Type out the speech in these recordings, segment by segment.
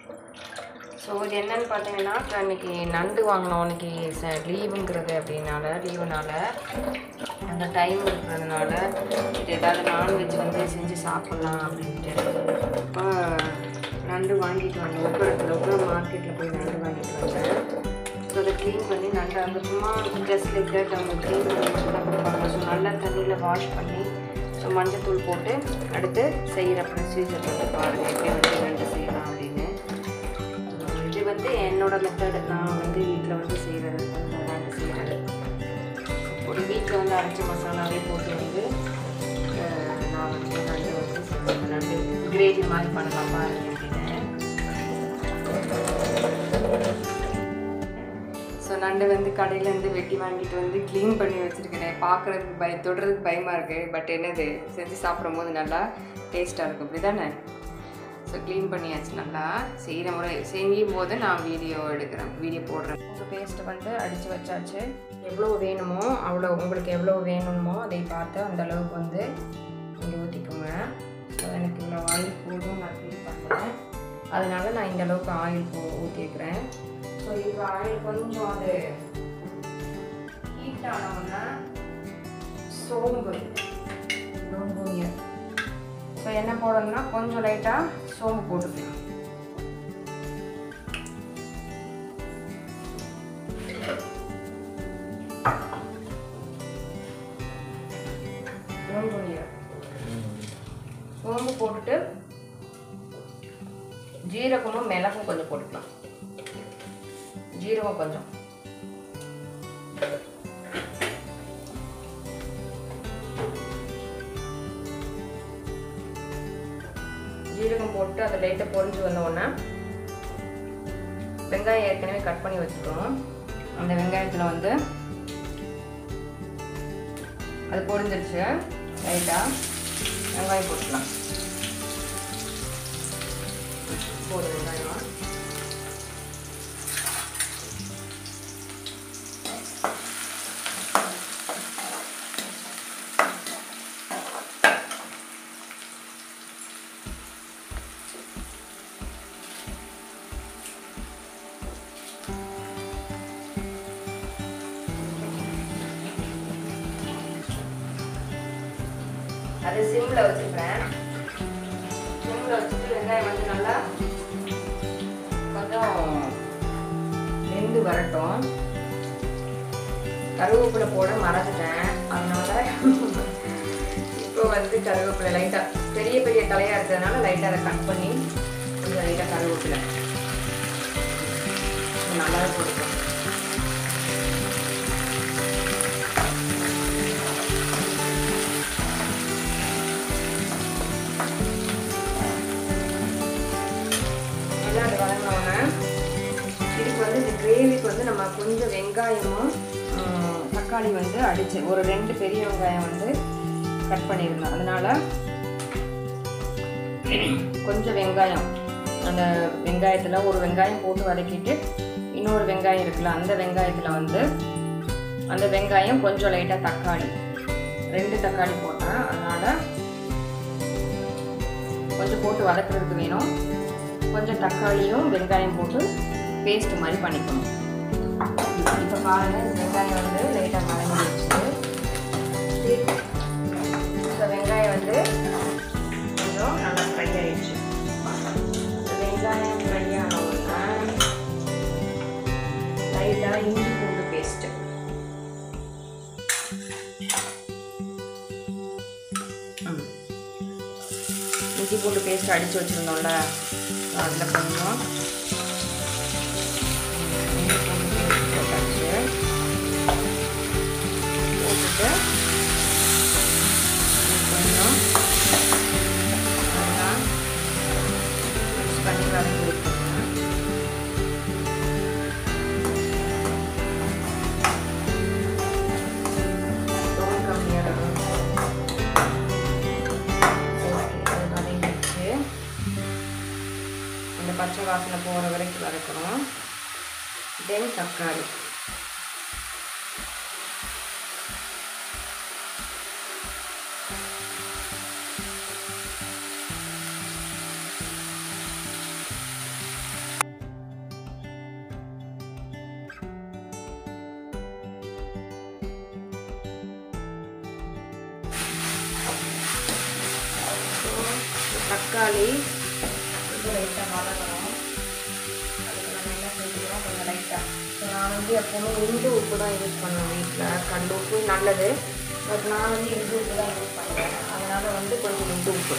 So இது என்னன்னு பார்த்தீங்கன்னா இப்போ இன்னைக்கு நண்டு வாங்கினோம் இன்னைக்கு ச லீவுங்கிறது அப்படின்னால லீவுனால அந்த டைம் இருக்கிறதுனால இது ஏதாவது நான்வெஜ் வந்து செஞ்சு சாப்பிட்லாம் அப்படின்ட்டு இப்போ நண்டு வாங்கிட்டு வந்தேன் உக்கடத்தில் உக்கட மார்க்கெட்டில் போய் நண்டு வாங்கிட்டு வந்தேன் ஸோ அதை க்ளீன் பண்ணி நண்டு அங்கே சும்மா ஜஸ்ட் லைக் தட் அவங்க க்ளீன் பண்ணி வச்சு தான் கொடுப்பாங்க ஸோ நல்லா தண்ணியில் வாஷ் பண்ணி ஸோ மஞ்சத்தூள் போட்டு அடுத்து செய்கிற ப்ரொசீஜர் வந்து பாருங்கள் எப்படி வந்து நண்டு செய்யலாம் அப்படின்னு அஹ் இது வந்து என்னோட மெத்தடு நான் வந்து வீட்டில் வந்து செய்கிறது நண்டு செய்கிறது ஒரு வீட்டில் வந்து அரைச்ச மசாலாவே போட்டு வந்து அஹ் நான் வந்து நண்டு வந்து செய்வேன். நண்டு கிரேவி மாதிரி பண்ணலாம் பாருங்க அப்படின்னு ஸோ நண்டு வந்து கடையிலேருந்து வெட்டி வாங்கிட்டு வந்து க்ளீன் பண்ணி வச்சுருக்கிறேன் பார்க்குறதுக்கு பய தொடுறதுக்கு பயமாக இருக்குது பட் என்னது செஞ்சு சாப்பிடும்போது நல்லா டேஸ்ட்டாக இருக்கும் அப்படி தானே ஸோ க்ளீன் பண்ணியாச்சு நல்லா செய்கிற முறை செய்யும் போது நான் வீடியோ எடுக்கிறேன் வீடியோ போடுறேன் உங்கள் பேஸ்ட்டை வந்து அடித்து வச்சாச்சு எவ்வளோ வேணுமோ அவ்வளோ உங்களுக்கு எவ்வளோ வேணுமோ அதை பார்த்து அந்த அளவுக்கு வந்து இங்கே ஊற்றிக்கோங்க ஸோ எனக்கு இவ்வளோ ஆயில் போதும் நான் ஃபீல் பண்ணுறேன் அதனால நான் இந்த அளவுக்கு ஆயில் போ ஊற்றிருக்கிறேன் ஸோ இப்போ ஆயில் கொஞ்சம் அது ஹீட் ஆனவுடனே சோம்பு சோம்புங்க ஸோ என்ன போடணும்னா கொஞ்சம் லைட்டாக சோம்பு போட்டுக்கலாம் சோம்புங்க சோம்பு போட்டுட்டு ஜீரகமும் மிளகும் கொஞ்சம் போட்டுக்கலாம் ஜீரகம் கொஞ்சம் ஜீரகம் போட்டு அதை லைட்டாக பொரிஞ்சு வந்த உடனே வெங்காயம் ஏற்கனவே கட் பண்ணி வச்சுக்கிறோம் அந்த வெங்காயத்தில் வந்து அது பொரிஞ்சிருச்சு லைட்டாக வெங்காயம் போட்டுக்கலாம் போதும் வெங்காயம் அது சிம்மில் வச்சுக்கிறேன் சிம்மில் வச்சுட்டு வெங்காயம் வந்து நல்லா கொஞ்சம் வெந்து வரட்டும் கருவேப்பிலை போட மறந்துட்டேன் அதனால இப்போ வந்து கருவேப்பிலை லைட்டாக பெரிய பெரிய தலையாக இருக்கிறதுனால லைட்டாக அதை கட் பண்ணி கொஞ்சம் லைட்டாக கருவேப்பிலை நல்லா போட்டுக்கலாம் நல்லா அது வதங்கினோடனே இதுக்கு வந்து இந்த கிரேவிக்கு வந்து நம்ம கொஞ்சம் வெங்காயமும் ஆஹ், தக்காளி வந்து அடிச்சு ஒரு ரெண்டு பெரிய வெங்காயம் வந்து கட் பண்ணியிருந்தோம் அதனால கொஞ்சம் வெங்காயம் அந்த வெங்காயத்தில் ஒரு வெங்காயம் போட்டு வதக்கிட்டு இன்னொரு வெங்காயம் இருக்குல்ல அந்த வெங்காயத்தில் வந்து அந்த வெங்காயம் கொஞ்சம் லைட்டாக தக்காளி ரெண்டு தக்காளி போட்டேன் அதனால் கொஞ்சம் போட்டு வதக்குறதுக்கு வேணும் கொஞ்சம் தக்காளியும் வெங்காயம் போட்டு பேஸ்ட் மாதிரி பண்ணிக்கணும் இப்போ பாருங்கள் இந்த வெங்காயம் வந்து லைட்டாக மறைஞ்சிருச்சு இந்த வெங்காயம் வந்து கொஞ்சம் நல்லா ஃப்ரை ஆயிடுச்சு இந்த வெங்காயம் ஃப்ரை ஆனவுடனே லைட்டாக இஞ்சி பூண்டு பேஸ்ட்டு இஞ்சி பூண்டு பேஸ்ட் அடித்து வச்சுருந்தோம்ல அதில் கொஞ்சம் இஞ்சி பூண்டு பேஸ்ட் போட்டாச்சு போட்டுட்டு இது கொஞ்சம் நல்லா மிக்ஸ் பண்ணி வதக்கி விட்டுருங்க டோன் கம்மியாக அது வதங்கிடுச்சு இந்த பச்சை வாசனை போகிற வரைக்கும் வதக்கணும் தென் தக்காளி தக்காளி இது லைட்டாக வதக்கணும் அதுக்கு நம்ம என்ன செஞ்சுக்கிறோம் கொஞ்சம் லைட்டாக ஸோ நான் வந்து எப்போவுமே இந்து உப்பு தான் யூஸ் பண்ணுவேன் வீட்டில் கல் உப்பு நல்லது பட் நான் வந்து இந்து உப்பு தான் யூஸ் பண்ணுவேன் அதனால் வந்து கொஞ்சம் இந்து உப்பு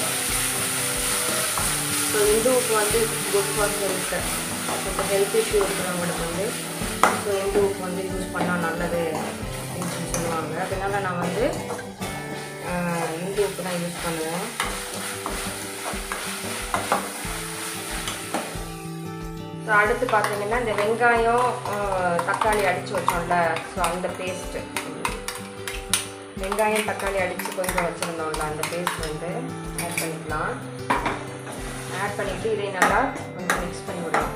ஸோ இந்து உப்பு வந்து குட் ஃபார் ஹெல்த் இப்போ ஹெல்த் இஷ்யூ இருக்கிறவங்களுக்கு வந்து ஸோ இந்து உப்பு வந்து யூஸ் பண்ணால் நல்லது அப்படின்னு சொல்லி சொல்லுவாங்க அதனால் நான் வந்து ஆஹ், இந்து உப்பு தான் யூஸ் பண்ணுவேன் ஸோ அடுத்து பார்த்தீங்கன்னா இந்த வெங்காயம் ஆஹ், தக்காளி அடித்து வச்சோம்ல ஸோ அந்த பேஸ்ட்டு வெங்காயம் தக்காளி அடித்து கொஞ்சம் வச்சுருந்தோம்ல அந்த பேஸ்ட் வந்து ஆட் பண்ணிக்கலாம் ஆட் பண்ணிவிட்டு இதை நல்லா கொஞ்சம் மிக்ஸ் பண்ணி விடலாம்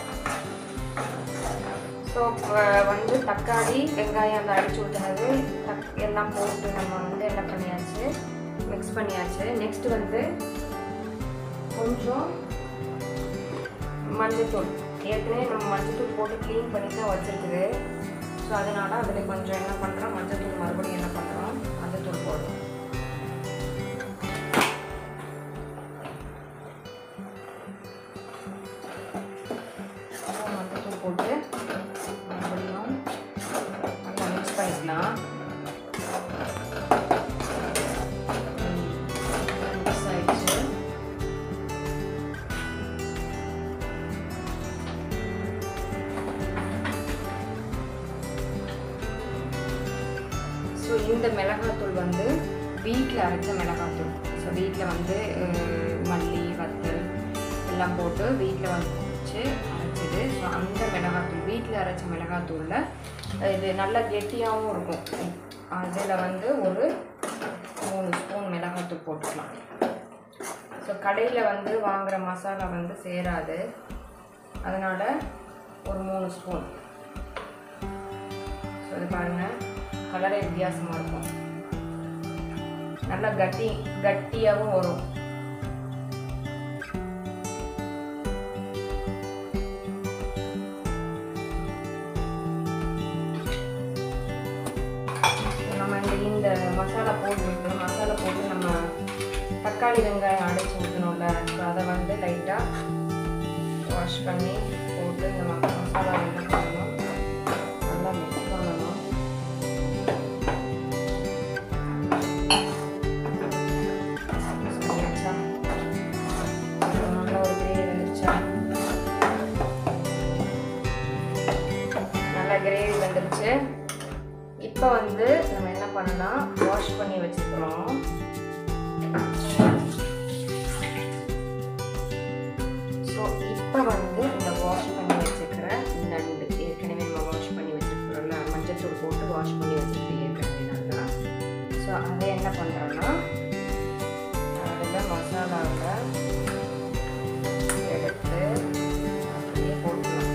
ஸோ வந்து தக்காளி வெங்காயம் அந்த அடிச்சு ஊற்றுனது தக் எல்லாம் போட்டு நம்ம வந்து என்ன பண்ணியாச்சு மிக்ஸ் பண்ணியாச்சு நெக்ஸ்ட் வந்து கொஞ்சம் மஞ்சத்தூள் ஏற்கனவே நம்ம மஞ்சத்தூள் போட்டு க்ளீன் பண்ணி தான் வச்சுருக்குது ஸோ அதனால் அதில் கொஞ்சம் என்ன பண்ணுறோம் மஞ்சத்தூள் மறுபடியும் என்ன பண்ணுறோம் மஞ்சத்தூள் போடுறோம் அப்புறம் மஞ்சத்தூள் போட்டு மறுபடியும் நல்லா மிக்ஸ் பண்ணிக்கலாம் மிக்ஸ் ஆயிடுச்சு ஸோ இந்த மிளகாத்தூள் வந்து வீட்டில் அரைச்ச மிளகாத்தூள் ஸோ வீட்டில் வந்து அஹ், மல்லி வத்தல் எல்லாம் போட்டு வீட்டில் வச்சு அரைச்சது ஸோ அந்த மிளகாத்தூள் வீட்டில் அரைச்ச மிளகாத்தூளில் இது நல்லா கெட்டியாகவும் இருக்கும் அதில் வந்து ஒரு மூணு ஸ்பூன் மிளகாத்தூள் போட்டுக்கலாம் ஸோ கடையில் வந்து வாங்குகிற மசாலா வந்து சேராது அதனால் ஒரு மூணு ஸ்பூன் ஸோ இது பாருங்கள் கலரே வித்தியாசமாக இருக்கும் நல்லா கட்டி கட்டியாகவும் வரும் நம்ம இந்த இந்த மசாலா போட்டு மசாலா போட்டு நம்ம தக்காளி வெங்காயம் அடைச்சி ஊற்றணும்ல ஸோ அதை வந்து லைட்டாக வாஷ் பண்ணி போட்டு இந்த ம- மசாலா என்ன பண்ணணும் நல்லா மிக்ஸ் பண்ணணும் சரியாச்சா நல்ல ஒரு கிரேவி வந்துருச்சா நல்லா கிரேவி வந்துருச்சு இப்போ வந்து நம்ம என்ன பண்ணலாம் வாஷ் பண்ணி வச்சுக்கிறோம் ஸோ இப்போ வந்து இந்த வாஷ் பண்ணி வச்சுக்கிற நண்டு ஏற்கனவே நம்ம வாஷ் பண்ணி வச்சுருக்கிறோம்ல மஞ்சத்தூள் போட்டு வாஷ் பண்ணி வச்சுருக்கோம் ஏற்கனவே நல்லா ஸோ அதை என்ன பண்ணுறோன்னா அதில் மசாலாவில் எடுத்து அப்படியே போட்டுக்கலாம்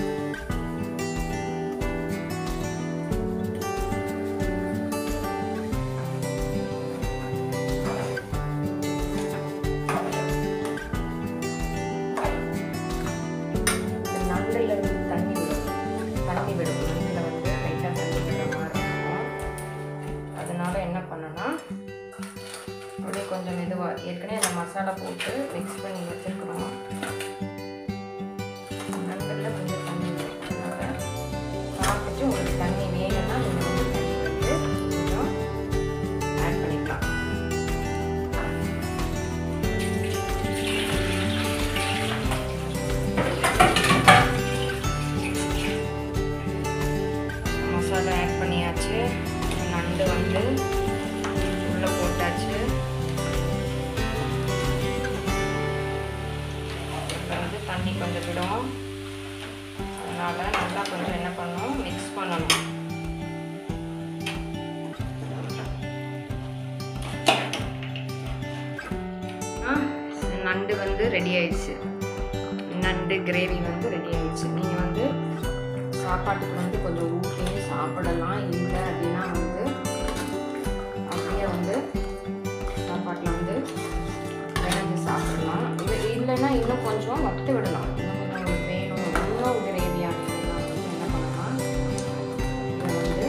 இந்த நண்டில் இருந்து தண்ணி விடும் தண்ணி விடும் நண்டில் வந்து லைட்டாக தண்ணி விடுற மாதிரி இருக்கும் அதனால என்ன பண்ணனா அப்படியே கொஞ்சம் மெதுவாக ஏற்கனவே அந்த மசாலா போட்டு மிக்ஸ் பண்ணி வச்சுருக்கிறோம் நண்டில் கொஞ்சம் தண்ணி விடும் அதனால பார்த்துட்டு உங்களுக்கு தண்ணி வேணும்னா நீங்கள் வந்து தண்ணி வந்து கொஞ்சம் ஆட் பண்ணிக்கலாம் மசாலா ஆட் பண்ணியாச்சு நண்டு வந்து உள்ளே போட்டாச்சு இப்போ வந்து தண்ணி கொஞ்சம் விடும் அதனால் நல்லா கொஞ்சம் என்ன பண்ணணும் மிக்ஸ் பண்ணணும் ஆ, நண்டு வந்து ரெடி ஆயிடுச்சு நண்டு கிரேவி வந்து ரெடி ஆயிடுச்சு நீங்கள் வந்து சாப்பாட்டுக்கு வந்து கொஞ்சம் ஊற்றி சாப்பிடலாம் இல்லை அப்படின்னா வந்து அப்படியே வந்து சாப்பாட்டில் வந்து விளைஞ்சு சாப்பிடலாம் இல்லை இல்லைன்னா இன்னும் கொஞ்சம் வத்து விடலாம் இன்னும் கொஞ்சம் உங்களுக்கு வேணும் இன்னும் கிரேவியாக வேணும்னா வந்து என்ன பண்ணலாம் இதை வந்து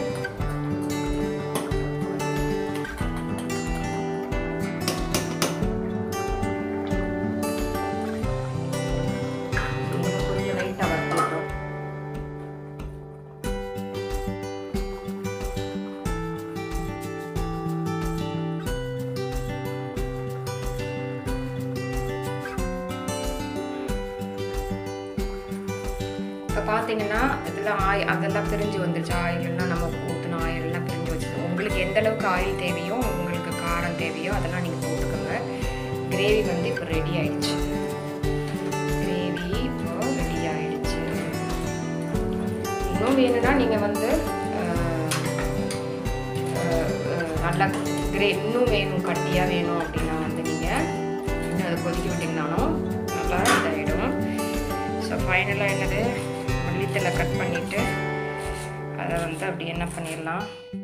இப்போ பார்த்தீங்கன்னா இதெல்லாம் ஆய் அதெல்லாம் பிரிஞ்சு வந்துருச்சு ஆயில் எல்லாம் நம்ம ஊற்றின ஆயில் எல்லாம் பிரிஞ்சு வச்சுருக்கோம் உங்களுக்கு எந்த அளவுக்கு ஆயில் தேவையோ உங்களுக்கு காரம் தேவையோ அதெல்லாம் நீங்கள் போட்டுக்கோங்க கிரேவி வந்து இப்போ ரெடி ஆயிடுச்சு கிரேவி இப்போ ரெடி ஆயிடுச்சு இன்னும் வேணும்னா நீங்கள் வந்து அஹ், அஹ், அஹ், நல்லா கிரே இன்னும் வேணும் கட்டியாக வேணும் அப்படின்னா வந்து நீங்கள் இன்னும் அதை கொதிக்க விட்டிங்கனாலும் நல்லா இதாகிடும் ஸோ ஃபைனலாக என்னது மல்லித்தலை கட் பண்ணிவிட்டு அதை வந்து அப்படி என்ன பண்ணிடலாம்